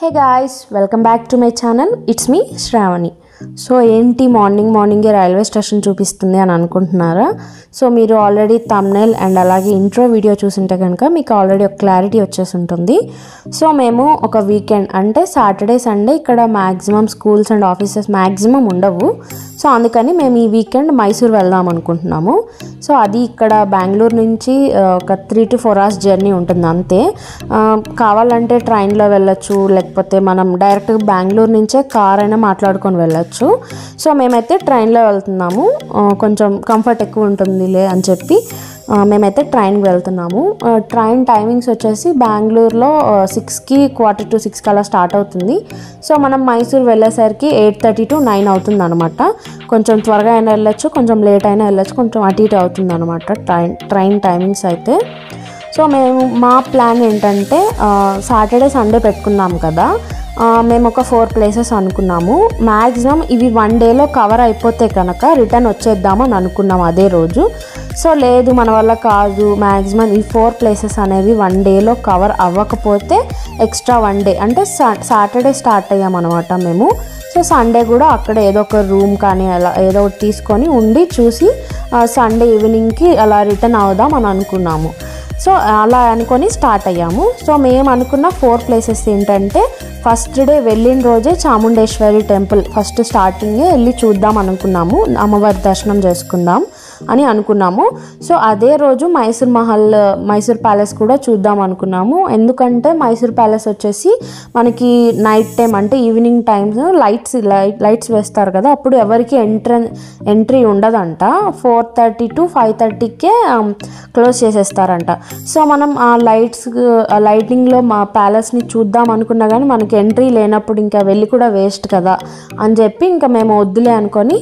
hey guys welcome back to my channel it's me Shravani so ఏంటి morning మార్నింగే railway station చూపిస్తుంది అని అనుకుంటున్నారా సో మీరు ఆల్రెడీ తమ్నెల్ అండ్ అలాగే ఇంట్రో వీడియో చూసింటే కనుక మీకు ఆల్రెడీ ఒక క్లారిటీ వచ్చేసి ఉంటుంది సో మేము ఒక వీకెండ్ అంటే సాటర్డే సండే ఇక్కడ maximum schools and offices maximum ఉండవు సో అందుకని మేము ఈ వీకెండ్ మైసూర్ వెళ్దాం అనుకుంటున్నాము సో అది ఇక్కడ బెంగళూరు నుంచి ఆ, ఒక three to four hours journey ఉంటుంది అంతే ఆ, కావాలంటే ట్రైన్లో వెళ్ళొచ్చు లేకపోతే మనం డైరెక్ట్గా బెంగళూరు నుంచే కార్ అయినా మాట్లాడుకొని వెళ్ళొచ్చు సో మేమైతే ట్రైన్లో వెళ్తున్నాము ఆ, కొంచెం కంఫర్ట్ ఎక్కువ ఉంటుందిలే అని చెప్పి ఆ, మేమైతే ట్రైన్కి వెళ్తున్నాము ఆ, ట్రైన్ టైమింగ్స్ వచ్చేసి బెంగళూరులో సిక్స్కి క్వార్టర్ టు సిక్స్కి అలా స్టార్ట్ అవుతుంది సో మనం మైసూర్ వెళ్ళేసరికి ఎయిట్ థర్టీ టు నైన్ అవుతుంది అనమాట కొంచెం త్వరగా అయినా వెళ్ళొచ్చు కొంచెం లేట్ అయినా వెళ్ళొచ్చు కొంచెం అటు ఇటు అవుతుంది అనమాట ట్రైన్ ట్రైన్ టైమింగ్స్ అయితే సో మేము మా ప్లాన్ ఏంటంటే సాటర్డే సండే పెట్టుకున్నాం కదా ఆ, మేము ఒక ఫోర్ ప్లేసెస్ అనుకున్నాము మ్యాక్సిమం ఇవి వన్ డేలో కవర్ అయిపోతే కనుక రిటర్న్ వచ్చేద్దామని అనుకున్నాం అదే రోజు సో లేదు మన వల్ల కాదు మ్యాక్సిమం ఈ ఫోర్ ప్లేసెస్ అనేవి వన్ డేలో కవర్ అవ్వకపోతే ఎక్స్ట్రా వన్ డే అంటే సాటర్డే స్టార్ట్ అయ్యామన్నమాట మేము సో సండే కూడా అక్కడ ఏదో ఒక రూమ్ కానీ అలా ఏదో ఒకటి తీసుకొని ఉండి చూసి సండే ఈవినింగ్కి అలా రిటర్న్ అవుదాం అని అనుకున్నాము సో అలా అనుకొని స్టార్ట్ అయ్యాము సో మేము అనుకున్న ఫోర్ ప్లేసెస్ ఏంటంటే ఫస్ట్ డే వెళ్ళిన రోజే చాముండేశ్వరి టెంపుల్ ఫస్ట్ స్టార్టింగే వెళ్ళి చూద్దాం అనుకున్నాము అమ్మవారి దర్శనం చేసుకుందాం అని అనుకున్నాము సో అదే రోజు మైసూర్ మహల్ మైసూర్ ప్యాలెస్ కూడా చూద్దాం అనుకున్నాము ఎందుకంటే మైసూర్ ప్యాలెస్ వచ్చేసి మనకి నైట్ టైం అంటే evening times lights light lights వేస్తారు కదా అప్పుడు ఎవరికి ఎంట్రన్ ఎంట్రీ ఉండదంట ఫోర్ థర్టీ టు ఫైవ్ థర్టీకే క్లోజ్ చేసేస్తారంట సో మనం ఆ లైట్స్ ఆ లైటింగ్లో మా ప్యాలెస్ని చూద్దాం అనుకున్నా కానీ మనకి ఎంట్రీ లేనప్పుడు ఇంకా వెళ్ళి కూడా వేస్ట్ కదా అని చెప్పి ఇంకా మేము వద్దులే అనుకొని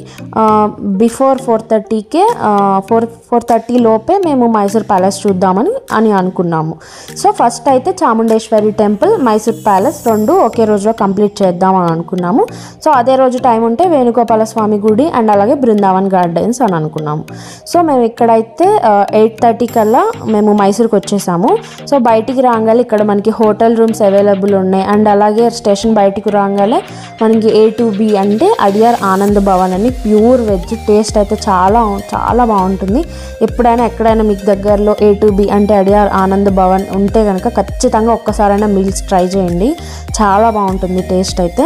బిఫోర్ ఫోర్ థర్టీకే ఫోర్ ఫోర్ థర్టీ లోపే మేము మైసూర్ ప్యాలెస్ చూద్దామని అని అనుకున్నాము సో ఫస్ట్ అయితే చాముండేశ్వరి టెంపుల్ మైసూర్ ప్యాలెస్ రెండు ఒకే రోజులో కంప్లీట్ చేద్దామని అనుకున్నాము సో అదే రోజు టైం ఉంటే వేణుగోపాల స్వామి గుడి అండ్ అలాగే బృందావన్ గార్డెన్స్ అని అనుకున్నాము సో మేము ఇక్కడైతే ఎయిట్ థర్టీ కల్లా మేము మైసూర్కి వచ్చేసాము సో బయటికి రాగానే ఇక్కడ మనకి హోటల్ రూమ్స్ అవైలబుల్ ఉన్నాయి అండ్ అలాగే స్టేషన్ బయటికి రాగానే మనకి ఏ టు బి అంటే అడియార్ ఆనంద్ భవన్ అని ప్యూర్ వెజ్ టేస్ట్ అయితే చాలా చాలా బాగుంటుంది ఎప్పుడైనా ఎక్కడైనా మీకు దగ్గరలో ఏ టు బి అంటే అడియార్ ఆనంద్ భవన్ ఉంటే కనుక ఖచ్చితంగా ఒక్కసారైనా మీల్స్ ట్రై చేయండి చాలా బాగుంటుంది టేస్ట్ అయితే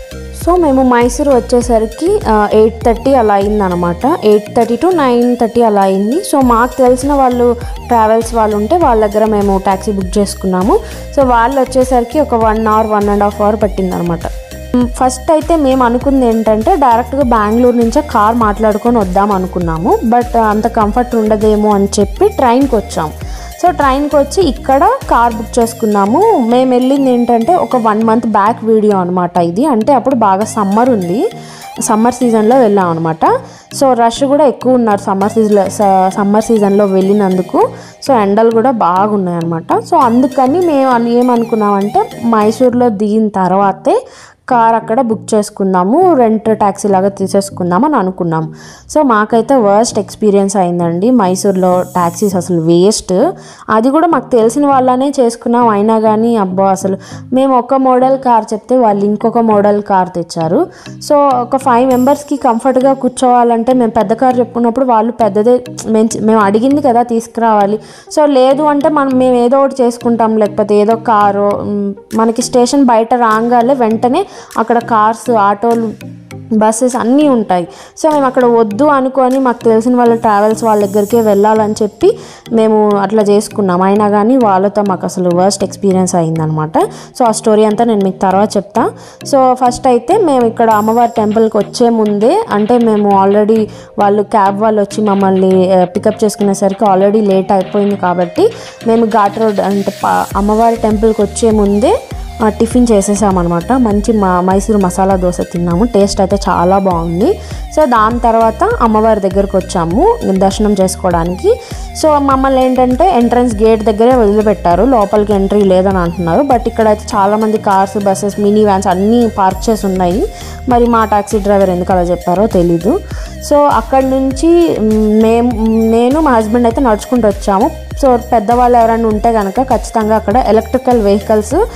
సో మేము మైసూర్ వచ్చేసరికి ఎయిట్ థర్టీ అలా అయిందనమాట eight thirty to nine thirty అలా అయింది సో మాకు తెలిసిన వాళ్ళు ట్రావెల్స్ వాళ్ళు ఉంటే వాళ్ళ దగ్గర మేము ట్యాక్సీ బుక్ చేసుకున్నాము సో వాళ్ళు వచ్చేసరికి ఒక one hour one and half hour పట్టిందనమాట ఫస్ట్ అయితే మేము అనుకుంది ఏంటంటే డైరెక్ట్గా బెంగళూరు నుంచే కార్ మాట్లాడుకొని వద్దాం అనుకున్నాము బట్ అంత కంఫర్ట్ ఉండదేమో అని చెప్పి ట్రైన్కి వచ్చాము సో ట్రైన్కి వచ్చి ఇక్కడ కార్ బుక్ చేసుకున్నాము మేము వెళ్ళింది ఏంటంటే ఒక వన్ మంత్ బ్యాక్ వీడియో అనమాట ఇది అంటే అప్పుడు బాగా సమ్మర్ ఉంది సమ్మర్ సీజన్లో వెళ్ళాం అనమాట సో రష్ కూడా ఎక్కువ ఉన్నారు సమ్మర్ సీజన్లో సమ్మర్ సీజన్లో వెళ్ళినందుకు సో ఎండలు కూడా బాగున్నాయి అనమాట సో అందుకని మేము అన్- ఏమనుకున్నామంటే మైసూర్లో దిగిన తర్వాతే కార్ అక్కడ బుక్ చేసుకుందాము రెంట్ ట్యాక్సీ లాగా తీసేసుకుందాం అని అనుకున్నాం సో మాకైతే వర్స్ట్ ఎక్స్పీరియన్స్ అయిందండి మైసూర్లో ట్యాక్సీస్ అసలు వేస్ట్ అది కూడా మాకు తెలిసిన వాళ్ళనే చేసుకున్నాం అయినా కానీ అబ్బా అసలు మేము ఒక మోడల్ కార్ చెప్తే వాళ్ళు ఇంకొక మోడల్ కార్ తెచ్చారు సో ఒక ఫైవ్ మెంబర్స్కి కంఫర్ట్గా కూర్చోవాలంటే మేము పెద్ద కార్ చెప్పుకున్నప్పుడు వాళ్ళు పెద్దదే మేము మేము అడిగింది కదా తీసుకురావాలి సో లేదు అంటే మనం మేము ఏదో ఒకటి చేసుకుంటాం లేకపోతే ఏదో కారు మ్, మనకి స్టేషన్ బయట రాగానే వెంటనే అక్కడ కార్స్ ఆటోలు బస్సెస్ అన్నీ ఉంటాయి సో మేము అక్కడ వద్దు అనుకొని మాకు తెలిసిన వాళ్ళ ట్రావెల్స్ వాళ్ళ దగ్గరికే వెళ్ళాలని చెప్పి మేము అట్లా చేసుకున్నాం అయినా కానీ వాళ్ళతో మాకు అసలు వర్స్ట్ ఎక్స్పీరియన్స్ అయిందనమాట సో ఆ స్టోరీ అంతా నేను మీకు తర్వాత చెప్తా సో ఫస్ట్ అయితే మేము ఇక్కడ అమ్మవారి టెంపుల్కి వచ్చే ముందే అంటే మేము ఆల్రెడీ వాళ్ళు క్యాబ్ వాళ్ళు వచ్చి మమ్మల్ని పికప్ చేసుకునేసరికి ఆల్రెడీ లేట్ అయిపోయింది కాబట్టి మేము ఘాట్ రోడ్ అంటే ప- అమ్మవారి టెంపుల్కి వచ్చే ముందే ఆ, టిఫిన్ చేసేసామన్నమాట మంచి మా మైసూర్ మసాలా దోశ తిన్నాము టేస్ట్ అయితే చాలా బాగుంది సో దాని తర్వాత అమ్మవారి దగ్గరకు వచ్చాము దర్శనం చేసుకోవడానికి సో మమ్మల్ని ఏంటంటే ఎంట్రన్స్ గేట్ దగ్గరే వదిలిపెట్టారు లోపలికి ఎంట్రీ లేదని అంటున్నారు బట్ ఇక్కడైతే చాలామంది కార్స్ బస్సెస్ మినీ వ్యాన్స్ అన్నీ పార్క్ చేసి ఉన్నాయి మరి మా టాక్సీ డ్రైవర్ ఎందుకు అలా చెప్పారో తెలీదు సో అక్కడి నుంచి మ్, మేము నేను మా హస్బెండ్ అయితే నడుచుకుంటూ వచ్చాము సో పెద్దవాళ్ళు ఎవరైనా ఉంటే కనుక ఖచ్చితంగా అక్కడ ఎలక్ట్రికల్ వెహికల్స్ మనకి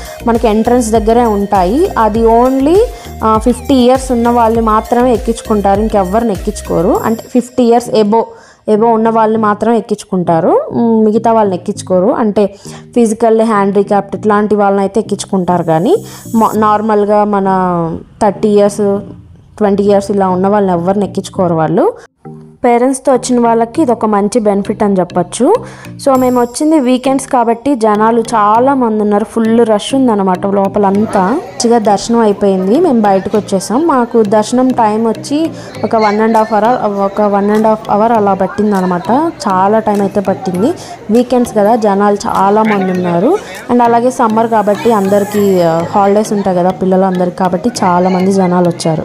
ఎంట్రన్స్ దగ్గరే ఉంటాయి అది ఓన్లీ ఫిఫ్టీ ఇయర్స్ ఉన్న వాళ్ళని మాత్రమే ఎక్కించుకుంటారు ఇంకెవ్వరిని ఎక్కించుకోరు అంటే ఫిఫ్టీ ఇయర్స్ ఎబో ఏవో ఉన్న వాళ్ళని మాత్రం ఎక్కించుకుంటారు మ్, మిగతా వాళ్ళని ఎక్కించుకోరు అంటే ఫిజికల్ హ్యాండిక్యాప్ట్ ఇట్లాంటి వాళ్ళని అయితే ఎక్కించుకుంటారు కానీ మా- నార్మల్గా మన థర్టీ ఇయర్స్ ట్వంటీ ఇయర్స్ ఇలా ఉన్న వాళ్ళని ఎవరిని ఎక్కించుకోరు వాళ్ళు పేరెంట్స్తో వచ్చిన వాళ్ళకి ఇది ఒక మంచి బెనిఫిట్ అని చెప్పొచ్చు సో మేము వచ్చింది వీకెండ్స్ కాబట్టి జనాలు చాలా మంది ఉన్నారు ఫుల్ రష్ ఉందన్నమాట లోపలంతా మంచిగా దర్శనం అయిపోయింది మేము బయటకు వచ్చేసాం మాకు దర్శనం టైం వచ్చి ఒక వన్ అండ్ హాఫ్ అవర్ ఒక వన్ అండ్ హాఫ్ అవర్ అలా పట్టింది అనమాట చాలా టైం అయితే పట్టింది వీకెండ్స్ కదా జనాలు చాలా మంది ఉన్నారు అండ్ అలాగే సమ్మర్ కాబట్టి అందరికీ హాలిడేస్ ఉంటాయి కదా పిల్లలందరికీ కాబట్టి చాలా మంది జనాలు వచ్చారు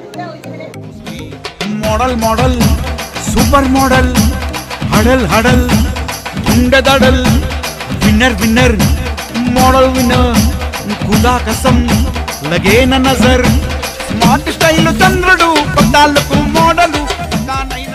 మోడల్ మోడల్ సూపర్ మోడల్ హడల్ హడల్ ఉండదడల్ విన్నర్ విన్నర్ మోడల్ విన్నర్ ఖుదా కసం లగే న నజర్ స్మార్ట్ స్టైల్ చంద్రుడు పద్దాలకు మోడలు దానైన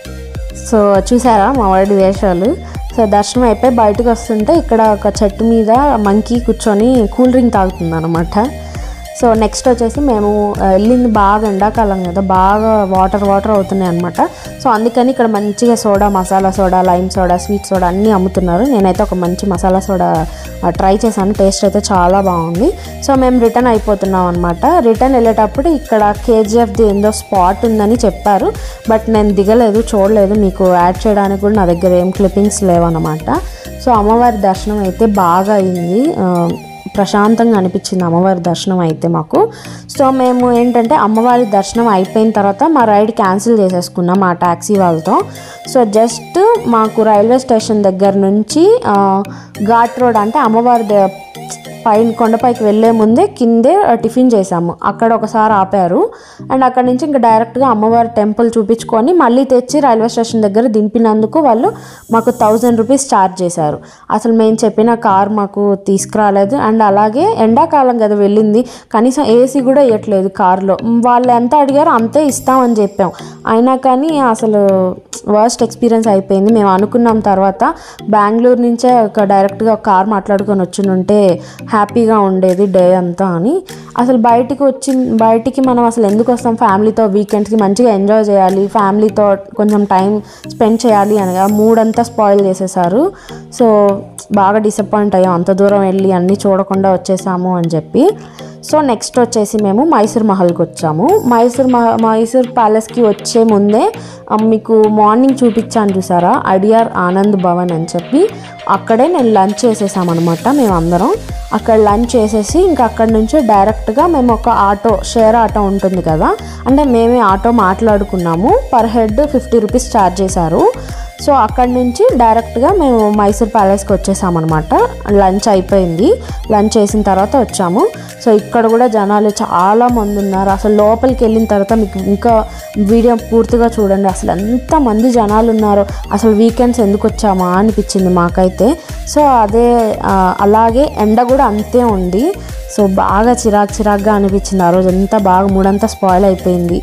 సో చూసారా మా వాడి వేషాలు సో దర్శనం అయిపోయి బయటకు వస్తుంటే ఇక్కడ ఒక చెట్టు మీద మంకీ కూర్చొని కూల్ డ్రింక్ తాగుతుంది అనమాట సో నెక్స్ట్ వచ్చేసి మేము ఆ, వెళ్ళింది బాగా ఎండాకాలం కదా బాగా వాటర్ వాటర్ అవుతున్నాయి అనమాట సో అందుకని ఇక్కడ మంచిగా soda masala soda lime soda sweet soda అన్నీ అమ్ముతున్నారు నేనైతే ఒక మంచి మసాలా సోడా ట్రై చేశాను టేస్ట్ అయితే చాలా బాగుంది సో మేము రిటర్న్ అయిపోతున్నాం అనమాట రిటర్న్ వెళ్ళేటప్పుడు ఇక్కడ కేజీఎఫ్ది ఏందో స్పాట్ ఉందని చెప్పారు బట్ నేను దిగలేదు చూడలేదు మీకు యాడ్ చేయడానికి కూడా నా దగ్గర ఏం క్లిప్పింగ్స్ లేవన్నమాట సో అమ్మవారి దర్శనం అయితే బాగా అయింది ఆ, ప్రశాంతంగా అనిపించింది అమ్మవారి దర్శనం అయితే మాకు సో మేము ఏంటంటే అమ్మవారి దర్శనం అయిపోయిన తర్వాత మా రైడ్ క్యాన్సిల్ చేసేసుకున్నాం మా ట్యాక్సీ వాళ్ళతో సో జస్ట్ మాకు రైల్వే స్టేషన్ దగ్గర నుంచి ఆ, ఘాట్ రోడ్ అంటే అమ్మవారి ద- పైన కొండపైకి వెళ్ళే ముందే కిందే ఆ, టిఫిన్ చేసాము అక్కడ ఒకసారి ఆపారు అండ్ అక్కడ నుంచి ఇంకా డైరెక్ట్గా అమ్మవారి టెంపుల్ చూపించుకొని మళ్ళీ తెచ్చి రైల్వే స్టేషన్ దగ్గర దింపినందుకు వాళ్ళు మాకు థౌజండ్ రూపీస్ ఛార్జ్ చేశారు అసలు మేము చెప్పిన కార్ మాకు తీసుకురాలేదు అండ్ అలాగే ఎండాకాలం కదా వెళ్ళింది కనీసం ఏసీ కూడా ఇవ్వట్లేదు కార్లో వాళ్ళు ఎంత అడిగారో అంతే ఇస్తామని చెప్పాం అయినా కానీ అసలు వర్స్ట్ ఎక్స్పీరియన్స్ అయిపోయింది మేము అనుకున్నాం తర్వాత బెంగళూరు నుంచే ఒక డైరెక్ట్గా ఒక కార్ మాట్లాడుకొని వచ్చి ఉంటే హ్యాపీగా ఉండేది డే అంతా అని అసలు బయటికి వచ్చి బయటికి మనం అసలు ఎందుకు వస్తాం ఫ్యామిలీతో వీకెండ్స్కి మంచిగా ఎంజాయ్ చేయాలి ఫ్యామిలీతో కొంచెం టైం స్పెండ్ చేయాలి అనగా మూడంతా స్పాయిల్ చేసేసారు సో బాగా డిసప్పాయింట్ అయ్యాం అంత దూరం వెళ్ళి అన్నీ చూడకుండా వచ్చేసాము అని చెప్పి సో నెక్స్ట్ వచ్చేసి మేము మైసూర్ మహల్కి వచ్చాము మైసూర్ మహ మైసూర్ ప్యాలెస్కి వచ్చే ముందే ఆ, మీకు మార్నింగ్ చూపించాను చూసారా అడియార్ ఆనంద్ భవన్ అని చెప్పి అక్కడే నేను లంచ్ చేసేసామన్నమాట మేము అందరం అక్కడ లంచ్ చేసేసి ఇంకా అక్కడ నుంచి డైరెక్ట్గా మేము ఒక ఆటో షేర్ ఆటో ఉంటుంది కదా అంటే మేమే ఆటో మాట్లాడుకున్నాము per head fifty rupees charge చేశారు సో అక్కడి నుంచి డైరెక్ట్గా మేము మైసూర్ ప్యాలెస్కి వచ్చేసామన్నమాట లంచ్ అయిపోయింది లంచ్ చేసిన తర్వాత వచ్చాము సో ఇక్కడ కూడా జనాలు చాలా మంది ఉన్నారు అసలు లోపలికి వెళ్ళిన తర్వాత మీకు ఇంకా వీడియో పూర్తిగా చూడండి అసలు ఎంతమంది జనాలు ఉన్నారో అసలు వీకెండ్స్ ఎందుకు వచ్చామా అనిపించింది మాకైతే సో అదే ఆ, అలాగే ఎండ కూడా అంతే ఉంది సో బాగా చిరాకు చిరాకుగా అనిపించింది ఆ రోజు అంతా బాగా మూడంతా స్పాయిల్ అయిపోయింది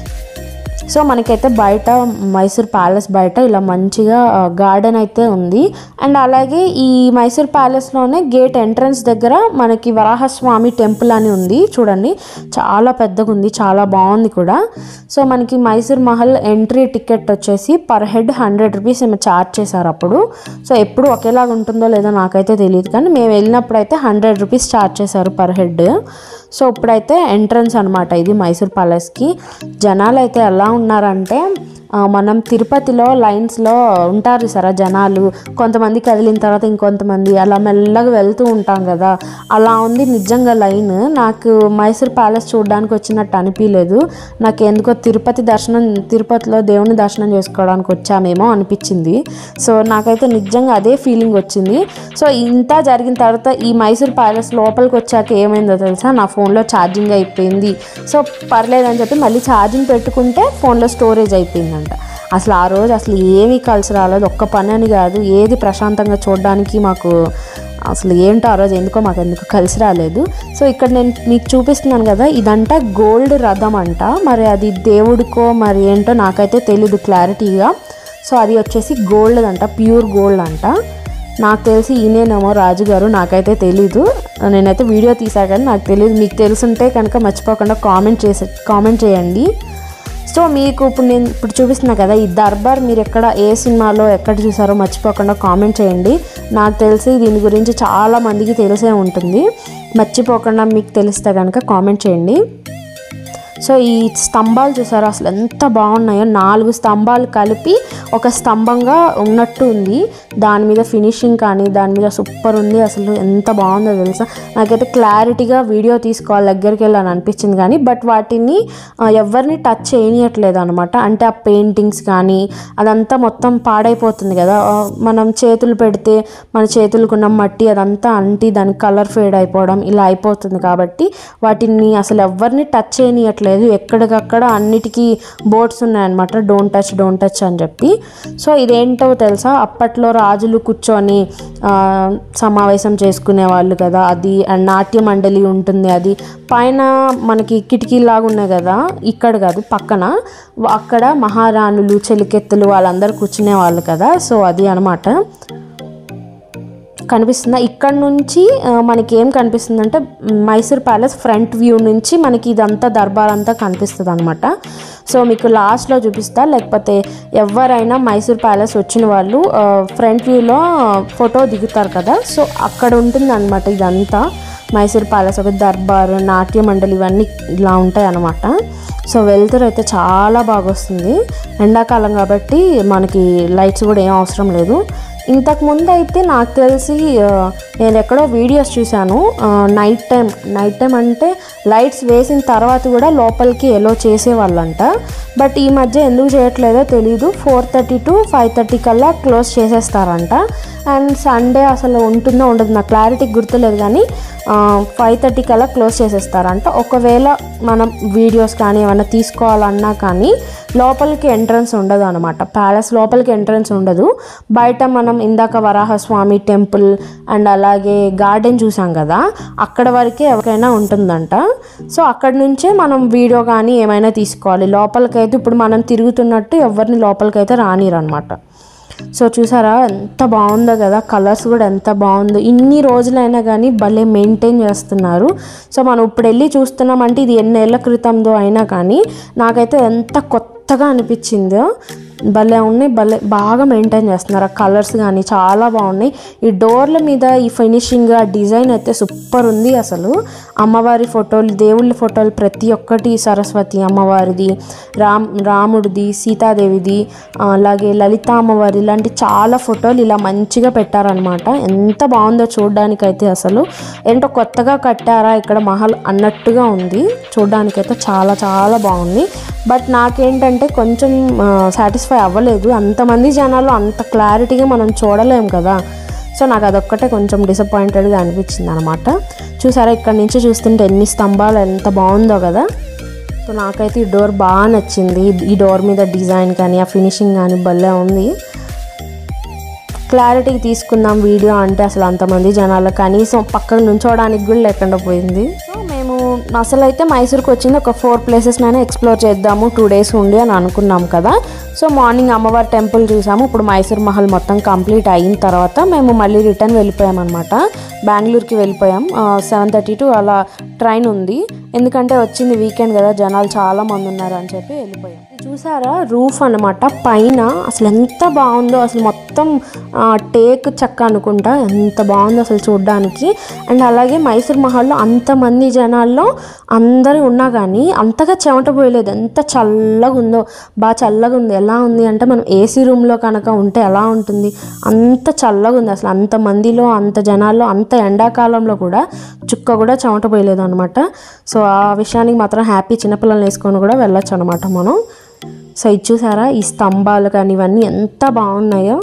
సో మనకైతే బయట మైసూర్ ప్యాలెస్ బయట ఇలా మంచిగా గార్డెన్ అయితే ఉంది అండ్ అలాగే ఈ మైసూర్ ప్యాలెస్లోనే గేట్ ఎంట్రన్స్ దగ్గర మనకి వరాహస్వామి టెంపుల్ అని ఉంది చూడండి చాలా పెద్దగా ఉంది చాలా బాగుంది కూడా సో మనకి మైసూర్ మహల్ ఎంట్రీ టికెట్ వచ్చేసి పర్ హెడ్ హండ్రెడ్ రూపీస్ ఏమో ఛార్జ్ చేశారు అప్పుడు సో ఎప్పుడు ఒకేలాగా ఉంటుందో లేదో నాకైతే తెలియదు కానీ మేము వెళ్ళినప్పుడు అయితే హండ్రెడ్ రూపీస్ ఛార్జ్ చేశారు పర్ హెడ్ సో ఇప్పుడైతే ఎంట్రన్స్ అనమాట ఇది మైసూర్ ప్యాలెస్కి జనాలు అయితే ఎలా ఉన్నారంటే ఆ, మనం తిరుపతిలో లైన్స్లో ఉంటారు సరే జనాలు కొంతమంది కదిలిన తర్వాత ఇంకొంతమంది అలా మెల్లగా వెళ్తూ ఉంటాం కదా అలా ఉంది నిజంగా లైన్ నాకు మైసూర్ ప్యాలెస్ చూడడానికి వచ్చినట్టు అనిపించలేదు నాకు ఎందుకో తిరుపతి దర్శనం తిరుపతిలో దేవుని దర్శనం చేసుకోవడానికి వచ్చామేమో అనిపించింది సో నాకైతే నిజంగా అదే ఫీలింగ్ వచ్చింది సో ఇంత జరిగిన తర్వాత ఈ మైసూర్ ప్యాలెస్ లోపలికి వచ్చాక ఏమైందో తెలుసా నా ఫోన్లో ఛార్జింగ్ అయిపోయింది సో పర్లేదని చెప్పి మళ్ళీ ఛార్జింగ్ పెట్టుకుంటే ఫోన్లో స్టోరేజ్ అయిపోయిందంట అసలు ఆ రోజు అసలు ఏమీ కలిసి రాలేదు ఒక్క పని అని కాదు ఏది ప్రశాంతంగా చూడడానికి మాకు అసలు ఏంటో ఆ రోజు ఎందుకో మాకు ఎందుకు కలిసి రాలేదు సో ఇక్కడ నేను మీకు చూపిస్తున్నాను కదా ఇదంతా గోల్డ్ రథం అంట మరి అది దేవుడికో మరి ఏంటో నాకైతే తెలీదు క్లారిటీగా సో అది వచ్చేసి గోల్డ్ అంట ప్యూర్ గోల్డ్ అంట నాకు తెలిసి ఈయనేనేమో రాజుగారు నాకైతే తెలీదు నేనైతే వీడియో తీసా కానీ నాకు తెలియదు మీకు తెలుసుంటే కనుక మర్చిపోకుండా కామెంట్ చేసే కామెంట్ చేయండి సో మీకు ఇప్పుడు నేను ఇప్పుడు చూపిస్తున్నా కదా ఈ దర్బార్ మీరు ఎక్కడ ఏ సినిమాలో ఎక్కడ చూసారో మర్చిపోకుండా కామెంట్ చేయండి నాకు తెలిసి దీని గురించి చాలా మందికి తెలిసే ఉంటుంది మర్చిపోకుండా మీకు తెలిస్తే కనుక కామెంట్ చేయండి సో ఈ స్తంభాలు చూసారా అసలు ఎంత బాగున్నాయో నాలుగు స్తంభాలు కలిపి ఒక స్తంభంగా ఉన్నట్టు ఉంది దాని మీద ఫినిషింగ్ కానీ దాని మీద సూపర్ ఉంది అసలు ఎంత బాగుందో తెలుసా నాకైతే క్లారిటీగా వీడియో తీసుకోవాలి దగ్గరికి వెళ్ళాలని అనిపించింది కానీ బట్ వాటిని ఆ, ఎవరిని టచ్ చేయనియట్లేదు అనమాట అంటే ఆ పెయింటింగ్స్ కానీ అదంతా మొత్తం పాడైపోతుంది కదా ఆ, మనం చేతులు పెడితే మన చేతులకున్న మట్టి అదంతా అంటి దాని కలర్ ఫేడ్ అయిపోవడం ఇలా అయిపోతుంది కాబట్టి వాటిని అసలు ఎవరిని టచ్ చేయనియట్లేదు ఎక్కడికక్కడ అన్నిటికీ బోర్డ్స్ ఉన్నాయన్నమాట డోంట్ టచ్ డోంట్ టచ్ అని చెప్పి సో ఇదేంటో తెలుసా అప్పట్లో రాజులు కూర్చొని ఆ, సమావేశం చేసుకునే వాళ్ళు కదా అది అండ్ నాట్య మండలి ఉంటుంది అది పైన మనకి కిటికీలాగా ఉన్నాయి కదా ఇక్కడ కాదు పక్కన అక్కడ మహారాణులు చెలికెత్తులు వాళ్ళందరూ కూర్చునే వాళ్ళు కదా సో అది అనమాట కనిపిస్తుందా ఇక్కడ నుంచి ఆ, మనకి ఏం కనిపిస్తుంది అంటే మైసూర్ ప్యాలెస్ ఫ్రంట్ వ్యూ నుంచి మనకి ఇదంతా దర్బార్ అంతా కనిపిస్తుంది అనమాట సో మీకు లాస్ట్లో చూపిస్తా లేకపోతే ఎవరైనా మైసూర్ ప్యాలెస్ వచ్చిన వాళ్ళు ఫ్రంట్ వ్యూలో ఫోటో దిగుతారు కదా సో అక్కడ ఉంటుంది అనమాట ఇదంతా మైసూర్ ప్యాలెస్ ఒక దర్బార్ నాట్య మండలి ఇవన్నీ ఇలా ఉంటాయి అన్నమాట సో వెళ్తురు అయితే చాలా బాగా వస్తుంది ఎండాకాలం కాబట్టి మనకి లైట్స్ కూడా ఏం అవసరం లేదు ఇంతకు ముందు అయితే నాకు తెలిసి ఆ, నేను ఎక్కడో వీడియోస్ చూశాను నైట్ టైం నైట్ టైం అంటే లైట్స్ వేసిన తర్వాత కూడా లోపలికి ఎలో చేసేవాళ్ళంట బట్ ఈ మధ్య ఎందుకు చేయట్లేదో తెలీదు four thirty to five thirty కల్లా క్లోజ్ చేసేస్తారంట అండ్ సండే అసలు ఉంటుందో ఉండదు నాకు క్లారిటీ గుర్తులేదు కానీ ఫైవ్ థర్టీ కల్లా క్లోజ్ చేసేస్తారంట ఒకవేళ మనం వీడియోస్ కానీ ఏమైనా తీసుకోవాలన్నా కానీ లోపలికి ఎంట్రన్స్ ఉండదు అనమాట ప్యాలెస్ లోపలికి ఎంట్రన్స్ ఉండదు బయట మనం ఇందాక వరాహస్వామి టెంపుల్ అండ్ అలాగే గార్డెన్ చూసాం కదా అక్కడ వరకే ఎవరికైనా ఉంటుందంట సో అక్కడ నుంచే మనం వీడియో కానీ ఏమైనా తీసుకోవాలి లోపలికైతే ఇప్పుడు మనం తిరుగుతున్నట్టు ఎవరిని లోపలికైతే రానిరు అనమాట సో చూసారా ఎంత బాగుందో కదా కలర్స్ కూడా ఎంత బాగుందో ఇన్ని రోజులైనా కానీ భలే మెయింటైన్ చేస్తున్నారు సో మనం ఇప్పుడు వెళ్ళి చూస్తున్నామంటే ఇది ఎన్నేళ్ల క్రితందో అయినా కానీ నాకైతే ఎంత కొత్తగా అనిపించిందో భలే ఉన్నాయి భలే బాగా మెయింటైన్ చేస్తున్నారు ఆ కలర్స్ కానీ చాలా బాగున్నాయి ఈ డోర్ల మీద ఈ ఫినిషింగ్ ఆ డిజైన్ అయితే సూపర్ ఉంది అసలు అమ్మవారి ఫోటోలు దేవుళ్ళ ఫోటోలు ప్రతి ఒక్కటి సరస్వతి అమ్మవారిది రామ్ రాముడిది సీతాదేవిది ఆ, అలాగే లలిత అమ్మవారి ఇలాంటి చాలా ఫోటోలు ఇలా మంచిగా పెట్టారనమాట ఎంత బాగుందో చూడడానికైతే అసలు ఏంటో కొత్తగా కట్టారా ఇక్కడ మహల్ అన్నట్టుగా ఉంది చూడడానికైతే చాలా చాలా బాగుంది బట్ నాకేంటంటే కొంచెం సాటిస్ఫై అవ్వలేదు అంతమంది జనాలు అంత క్లారిటీగా మనం చూడలేం కదా సో నాకు అదొక్కటే కొంచెం డిసప్పాయింటెడ్గా అనిపించింది అనమాట చూసారా ఇక్కడ నుంచి చూస్తుంటే ఎన్ని స్తంభాలు ఎంత బాగుందో కదా సో నాకైతే ఈ డోర్ బాగా నచ్చింది ఈ డోర్ మీద డిజైన్ కానీ ఆ ఫినిషింగ్ కానీ భలే ఉంది క్లారిటీకి తీసుకుందాం వీడియో అంటే అసలు అంతమంది జనాలు కనీసం పక్కన నుంచోవడానికి కూడా లేకుండా పోయింది సో మేము అసలు అయితే మైసూర్కి వచ్చింది ఒక ఫోర్ ప్లేసెస్ నైనా ఎక్స్ప్లోర్ చేద్దాము టూ డేస్ ఉండి అని అనుకున్నాం కదా సో మార్నింగ్ అమ్మవారి టెంపుల్ చూసాము ఇప్పుడు మైసూర్ మహల్ మొత్తం కంప్లీట్ అయిన తర్వాత మేము మళ్ళీ రిటర్న్ వెళ్ళిపోయాం అనమాట బెంగళూరుకి వెళ్ళిపోయాం సెవెన్ థర్టీ టు అలా ట్రైన్ ఉంది ఎందుకంటే వచ్చింది వీకెండ్ కదా జనాలు చాలా మంది ఉన్నారు అని చెప్పి వెళ్ళిపోయాం చూసారా రూఫ్ అన్నమాట పైన అసలు ఎంత బాగుందో అసలు మొత్తం ఆ, టేక్ చెక్క అనుకుంటా ఎంత బాగుందో అసలు చూడడానికి అండ్ అలాగే మైసూర్ మహల్లో అంతమంది జనాల్లో అందరూ ఉన్నా కానీ అంతగా చెమట పోయలేదు ఎంత చల్లగా ఉందో బాగా చల్లగా ఉంది ఎలా ఉంది అంటే మనం ఏసీ రూమ్లో కనుక ఉంటే ఎలా ఉంటుంది అంత చల్లగా ఉంది అసలు అంత మందిలో అంత జనాల్లో అంత ఎండాకాలంలో కూడా చుక్క కూడా చెమట పోయలేదు అనమాట సో ఆ విషయానికి మాత్రం హ్యాపీ చిన్నపిల్లల్ని వేసుకొని కూడా వెళ్ళొచ్చు అనమాట మనం సో ఇది చూసారా ఈ స్తంభాలు కానీ ఇవన్నీ ఎంత బాగున్నాయో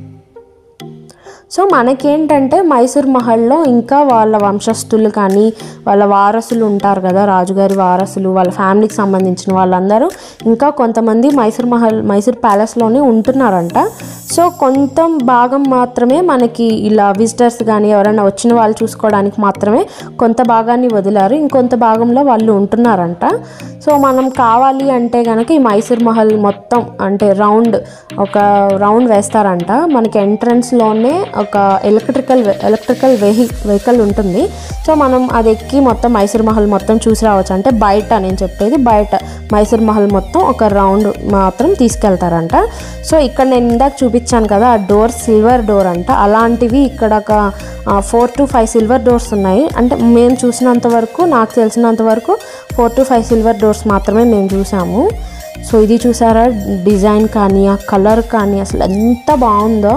సో మనకేంటంటే మైసూర్ మహల్లో ఇంకా వాళ్ళ వంశస్థులు కానీ వాళ్ళ వారసులు ఉంటారు కదా రాజుగారి వారసులు వాళ్ళ ఫ్యామిలీకి సంబంధించిన వాళ్ళందరూ ఇంకా కొంతమంది మైసూర్ మహల్ మైసూర్ ప్యాలెస్లోనే ఉంటున్నారంట సో కొంత భాగం మాత్రమే మనకి ఇలా విజిటర్స్ కానీ ఎవరైనా వచ్చిన వాళ్ళు చూసుకోవడానికి మాత్రమే కొంత భాగాన్ని వదిలారు ఇంకొంత భాగంలో వాళ్ళు ఉంటున్నారంట సో మనం కావాలి అంటే కనుక ఈ మైసూర్ మహల్ మొత్తం అంటే రౌండ్ ఒక రౌండ్ వేస్తారంట మనకి ఎంట్రన్స్లోనే ఒక ఎలక్ట్రికల్ ఎలక్ట్రికల్ వెహి వెహికల్ ఉంటుంది సో మనం అది ఎక్కి మొత్తం మైసూర్ మహల్ మొత్తం చూసి రావచ్చు అంటే బయట నేను చెప్పేది బయట మైసూర్ మహల్ మొత్తం ఒక రౌండ్ మాత్రం తీసుకెళ్తారంట సో ఇక్కడ నేను ఇందాక చూపించాను కదా ఆ డోర్ సిల్వర్ డోర్ అంట అలాంటివి ఇక్కడ ఒక four to five silver doors ఉన్నాయి అంటే మేము చూసినంత వరకు నాకు తెలిసినంత వరకు four to five silver doors మాత్రమే మేము చూసాము సో ఇది చూసారా డిజైన్ కానీ ఆ కలర్ కానీ అసలు ఎంత బాగుందో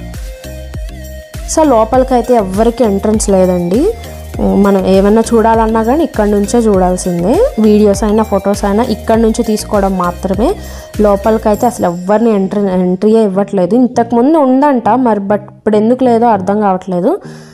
సో లోపలికైతే ఎవ్వరికి ఎంట్రన్స్ లేదండి మనం ఏమైనా చూడాలన్నా కానీ ఇక్కడ నుంచే చూడాల్సిందే వీడియోస్ అయినా ఫొటోస్ అయినా ఇక్కడ నుంచి తీసుకోవడం మాత్రమే లోపలికైతే అసలు ఎవరిని ఎంట్రీ ఎంట్రీయే ఇవ్వట్లేదు ఇంతకుముందు ఉందంట మరి బట్ ఇప్పుడు ఎందుకు లేదో అర్థం కావట్లేదు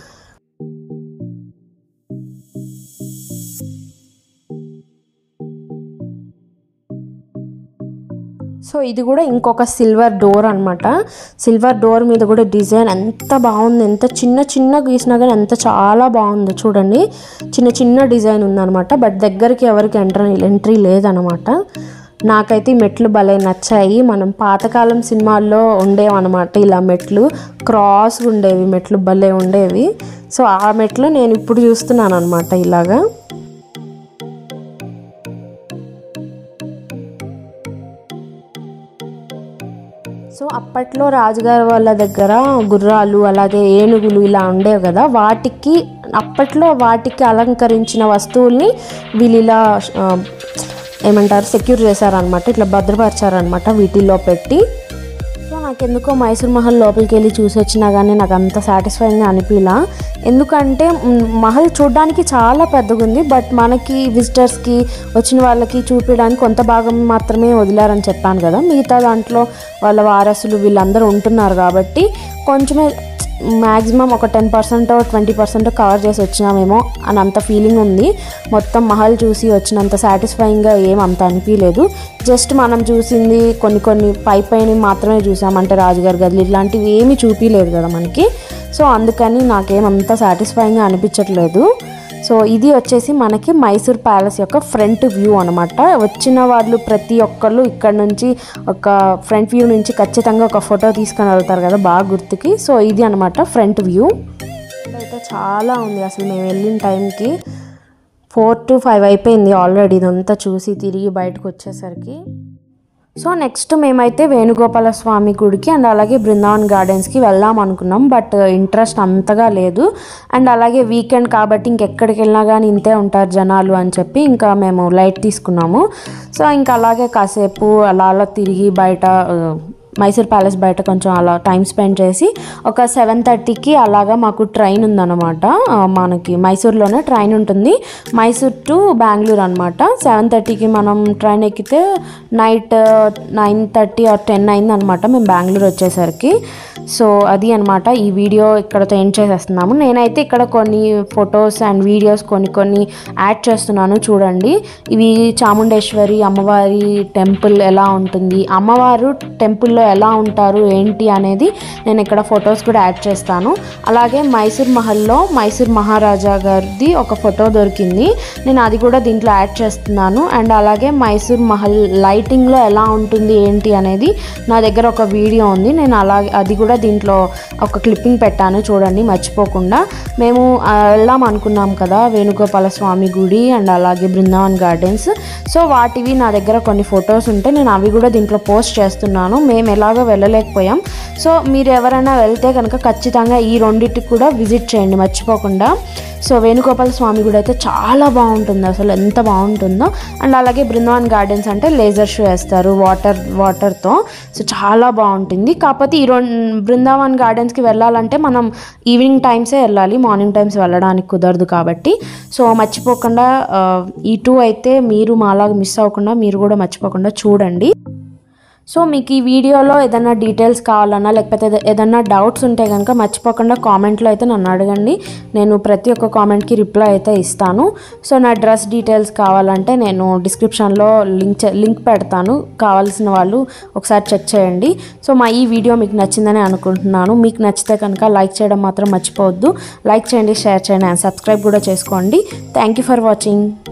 సో ఇది కూడా ఇంకొక సిల్వర్ డోర్ అనమాట సిల్వర్ డోర్ మీద కూడా డిజైన్ ఎంత బాగుంది ఎంత చిన్న చిన్న గీసినా కానీ ఎంత చాలా బాగుందో చూడండి చిన్న చిన్న డిజైన్ ఉందన్నమాట బట్ దగ్గరికి ఎవరికి ఎంట్రీ ఎంట్రీ లేదనమాట నాకైతే ఈ మెట్లు భలే నచ్చాయి మనం పాతకాలం సినిమాల్లో ఉండేవన్నమాట ఇలా మెట్లు క్రాస్గా ఉండేవి మెట్లు భలే ఉండేవి సో ఆ మెట్లు నేను ఇప్పుడు చూస్తున్నాను అనమాట ఇలాగా సో అప్పట్లో రాజుగారి వాళ్ళ దగ్గర గుర్రాలు అలాగే ఏనుగులు ఇలా ఉండేవి కదా వాటికి అప్పట్లో వాటికి అలంకరించిన వస్తువుల్ని వీళ్ళు ఇలా ఆ, ఏమంటారు సెక్యూర్ చేశారనమాట ఇట్లా భద్రపరిచారనమాట వీటిల్లో పెట్టి సో నాకెందుకో మైసూర్ మహల్ లోపలికి వెళ్ళి చూసి వచ్చినా కానీ నాకు అంత సాటిస్ఫైయింగ్గా అనిపించలా ఎందుకంటే మ్, మహల్ చూడడానికి చాలా పెద్దగా ఉంది బట్ మనకి విజిటర్స్కి వచ్చిన వాళ్ళకి చూపించడానికి కొంత భాగం మాత్రమే వదిలారని చెప్పాను కదా మిగతా దాంట్లో వాళ్ళ వారసులు వీళ్ళందరూ ఉంటున్నారు కాబట్టి కొంచెమే మ్యాక్సిమం ఒక ten percent twenty percent cover చేసి వచ్చినామేమో అని అంత ఫీలింగ్ ఉంది మొత్తం మహల్ చూసి వచ్చినంత సాటిస్ఫైయింగ్గా ఏం అంత అనిపించలేదు జస్ట్ మనం చూసింది కొన్ని కొన్ని పై పైన మాత్రమే చూసాం అంటే రాజుగారి గదులు ఇట్లాంటివి ఏమీ చూపించలేదు కదా మనకి సో అందుకని నాకేం అంత సాటిస్ఫైయింగ్గా అనిపించట్లేదు సో ఇది వచ్చేసి మనకి మైసూర్ ప్యాలెస్ యొక్క ఫ్రంట్ వ్యూ అనమాట వచ్చిన వాళ్ళు ప్రతి ఒక్కళ్ళు ఇక్కడ నుంచి ఒక ఫ్రంట్ వ్యూ నుంచి ఖచ్చితంగా ఒక ఫోటో తీసుకొని వెళ్తారు కదా బాగా గుర్తుకి సో ఇది అనమాట ఫ్రంట్ వ్యూ అయితే చాలా ఉంది అసలు మేము వెళ్ళిన టైంకి ఫోర్ టు ఫైవ్ అయిపోయింది ఆల్రెడీ ఇదంతా చూసి తిరిగి బయటకు వచ్చేసరికి సో నెక్స్ట్ మేమైతే వేణుగోపాల స్వామి గుడికి అండ్ అలాగే బృందావన్ గార్డెన్స్కి వెళ్దాం అనుకున్నాం బట్ ఇంట్రెస్ట్ అంతగా లేదు అండ్ అలాగే వీకెండ్ కాబట్టి ఇంకెక్కడికి వెళ్ళినా కానీ ఇంతే ఉంటారు జనాలు అని చెప్పి ఇంకా మేము లైట్ తీసుకున్నాము సో ఇంకా అలాగే కాసేపు అలా అలా తిరిగి బయట ఆ, మైసూర్ ప్యాలెస్ బయట కొంచెం అలా టైం స్పెండ్ చేసి ఒక సెవెన్ థర్టీకి అలాగా మాకు ట్రైన్ ఉందన్నమాట ఆ, మనకి మైసూర్లోనే ట్రైన్ ఉంటుంది మైసూర్ టు బెంగళూరు అనమాట సెవెన్ థర్టీకి మనం ట్రైన్ ఎక్కితే night nine thirty or ten అయింది అనమాట మేము బెంగళూరు వచ్చేసరికి సో అది అనమాట ఈ వీడియో ఇక్కడతో ఎండ్ చేసేస్తున్నాము నేనైతే ఇక్కడ కొన్ని ఫొటోస్ అండ్ వీడియోస్ కొన్ని కొన్ని యాడ్ చేస్తున్నాను చూడండి ఇవి చాముండేశ్వరి అమ్మవారి టెంపుల్ ఎలా ఉంటుంది అమ్మవారు టెంపుల్లో ఎలా ఉంటారు ఏంటి అనేది నేను ఇక్కడ ఫొటోస్ కూడా యాడ్ చేస్తాను అలాగే మైసూర్ మహల్లో మైసూర్ మహారాజా గారిది ఒక ఫోటో దొరికింది నేను అది కూడా దీంట్లో యాడ్ చేస్తున్నాను అండ్ అలాగే మైసూర్ మహల్ లైటింగ్లో ఎలా ఉంటుంది ఏంటి అనేది నా దగ్గర ఒక వీడియో ఉంది నేను అలాగే అది కూడా దీంట్లో ఒక క్లిప్పింగ్ పెట్టాను చూడండి మర్చిపోకుండా మేము ఆ, వెళ్దాం అనుకున్నాం కదా వేణుగోపాల స్వామి గుడి అండ్ అలాగే బృందావన్ గార్డెన్స్ సో వాటివి నా దగ్గర కొన్ని ఫొటోస్ ఉంటే నేను అవి కూడా దీంట్లో పోస్ట్ చేస్తున్నాను మేము ఎలాగో వెళ్ళలేకపోయాం సో మీరు ఎవరైనా వెళ్తే కనుక ఖచ్చితంగా ఈ రెండింటికి కూడా విజిట్ చేయండి మర్చిపోకుండా సో వేణుగోపాల స్వామి గుడి అయితే చాలా బాగుంటుంది అసలు ఎంత బాగుంటుందో అండ్ అలాగే బృందావన్ గార్డెన్స్ అంటే లేజర్ షో వేస్తారు వాటర్ వాటర్తో సో చాలా బాగుంటుంది కాకపోతే ఈ రెండు బృందావన్ గార్డెన్స్కి వెళ్ళాలంటే మనం ఈవినింగ్ టైమ్సే వెళ్ళాలి మార్నింగ్ టైమ్స్ వెళ్ళడానికి కుదరదు కాబట్టి సో మర్చిపోకుండా ఆ, ఈ టూ అయితే మీరు మాలాగా మిస్ అవ్వకుండా మీరు కూడా మర్చిపోకుండా చూడండి సో మీకు ఈ వీడియోలో ఏదైనా డీటెయిల్స్ కావాలన్నా లేకపోతే ఏద- ఏదైనా డౌట్స్ ఉంటే కనుక మర్చిపోకుండా కామెంట్లో అయితే నన్ను అడగండి నేను ప్రతి ఒక్క కామెంట్కి రిప్లై అయితే ఇస్తాను సో నా డ్రెస్ డీటెయిల్స్ కావాలంటే నేను డిస్క్రిప్షన్లో లింక్ చే- లింక్ పెడతాను కావాల్సిన వాళ్ళు ఒకసారి చెక్ చేయండి సో మా ఈ వీడియో మీకు నచ్చిందని అనుకుంటున్నాను మీకు నచ్చితే కనుక లైక్ చేయడం మాత్రం మర్చిపోవద్దు లైక్ చేయండి షేర్ చేయండి అండ్ సబ్స్క్రైబ్ కూడా చేసుకోండి థ్యాంక్ యూ ఫర్ వాచింగ్